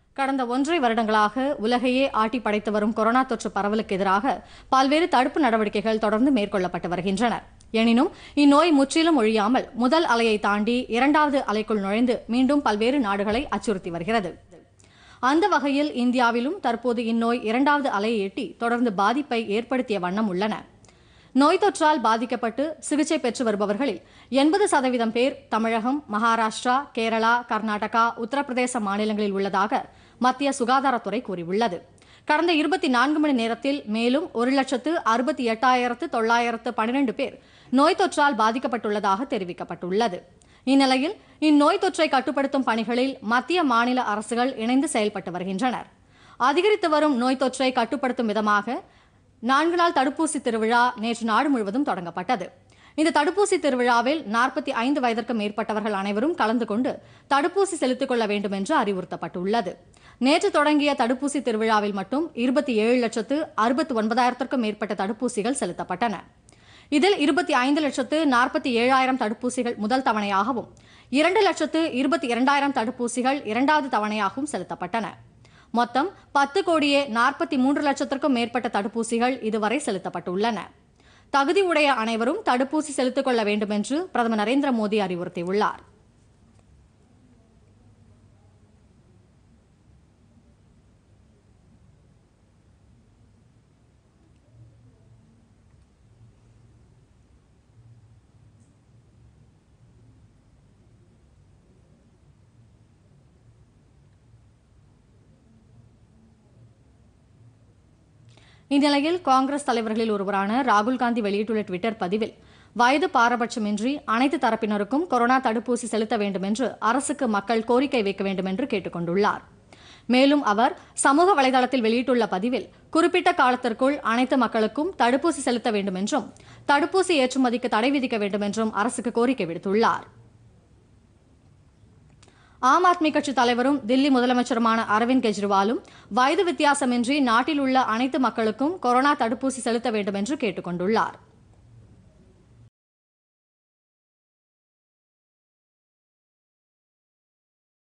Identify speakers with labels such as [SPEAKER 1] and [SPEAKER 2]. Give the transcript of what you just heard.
[SPEAKER 1] கடந்த ஒன்றரை வருடங்களாக உலகையே ஆட்டி படைத்து வரும் கொரோனா தொற்று பரவலுக்கு எதிராக பல்வேறு தடுப்பு நடவடிக்கைகள் தொடர்ந்து மேற்கொள்ளப்பட்டு வருகின்றன எனினும் இந்நோய் முற்றிலும் ஒழியாமல் முதல் அலையை தாண்டி இரண்டாவது அலைக்குள் நுழைந்து மீண்டும் பல்வேறு நாடுகளை அச்சுறுத்தி வருகிறது அந்த வகையில் இந்தியாவிலும் தற்போது இந்நோய் இரண்டாவது அலையை எட்டி தொடர்ந்து பாதிப்பை ஏற்படுத்திய வண்ணம் உள்ளன நோய் தொற்றால் பாதிக்கப்பட்டு சிகிச்சை பெற்று வருபவர்களில் எண்பது சதவீதம் பேர் தமிழகம் மகாராஷ்டிரா கேரளா கர்நாடகா உத்தரப்பிரதேச மாநிலங்களில் உள்ளதாக மத்திய சுகாதாரத்துறை கூறியுள்ளது கடந்த இருபத்தி நான்கு மணி நேரத்தில் மேலும் ஒரு லட்சத்து அறுபத்தி எட்டாயிரத்து தொள்ளாயிரத்து பன்னிரண்டு பேர் நோய் தொற்றால் பாதிக்கப்பட்டுள்ளதாக தெரிவிக்கப்பட்டுள்ளது இந்நிலையில் இந்நோய் தொற்றை கட்டுப்படுத்தும் பணிகளில் மத்திய மாநில அரசுகள் இணைந்து செயல்பட்டு வருகின்றனர் அதிகரித்து வரும் நோய் தொற்றை கட்டுப்படுத்தும் விதமாக நான்கு நாள் தடுப்பூசி திருவிழா நேற்று நாடு முழுவதும் தொடங்கப்பட்டது இந்த தடுப்பூசி திருவிழாவில் நாற்பத்தி ஐந்து வயதிற்கு மேற்பட்டவர்கள் அனைவரும் கலந்து கொண்டு தடுப்பூசி செலுத்திக் கொள்ள வேண்டும் என்று அறிவுறுத்தப்பட்டுள்ளது நேற்று தொடங்கிய தடுப்பூசி திருவிழாவில் மட்டும் இருபத்தி ஏழு லட்சத்து அறுபத்தி ஒன்பதாயிரத்திற்கும் மேற்பட்ட தடுப்பூசிகள் செலுத்தப்பட்டன இதில் இருபத்தி ஐந்து லட்சத்து நாற்பத்தி ஏழாயிரம் தடுப்பூசிகள் முதல் தவணையாகவும் இரண்டு லட்சத்து இருபத்தி இரண்டாயிரம் தடுப்பூசிகள் இரண்டாவது தவணையாகவும் செலுத்தப்பட்டன மொத்தம் பத்து கோடியே நாற்பத்தி மூன்று லட்சத்திற்கும் மேற்பட்ட தடுப்பூசிகள் இதுவரை செலுத்தப்பட்டுள்ளன தகுதி உடைய அனைவரும் தடுப்பூசி செலுத்திக் கொள்ள வேண்டும் என்று பிரதமர் நரேந்திர மோடி அறிவுறுத்தியுள்ளார் இந்நிலையில் காங்கிரஸ் தலைவர்களில் ஒருவரான ராகுல் காந்தி வெளியிட்டுள்ள டுவிட்டர் பதிவில் வயது பாரபட்சமின்றி அனைத்து தரப்பினருக்கும் கொரோனா தடுப்பூசி செலுத்த வேண்டும் என்று அரசுக்கு மக்கள் கோரிக்கை வைக்க வேண்டும் என்று கேட்டுக் கொண்டுள்ளார் மேலும் அவர் சமூக வலைதளத்தில் வெளியிட்டுள்ள பதிவில் குறிப்பிட்ட காலத்திற்குள் அனைத்து மக்களுக்கும் தடுப்பூசி செலுத்த வேண்டும் என்றும் தடுப்பூசி ஏற்றுமதிக்கு தடை விதிக்க வேண்டும் என்றும் அரசுக்கு கோரிக்கை விடுத்துள்ளார் ஆம் ஆத்மி கட்சி தலைவரும் தில்லி முதலமைச்சருமான அரவிந்த் கெஜ்ரிவாலும் வயது வித்தியாசமின்றி நாட்டில் உள்ள அனைத்து மக்களுக்கும் கொரோனா தடுப்பூசி செலுத்த வேண்டும் என்று கேட்டுக் கொண்டுள்ளார்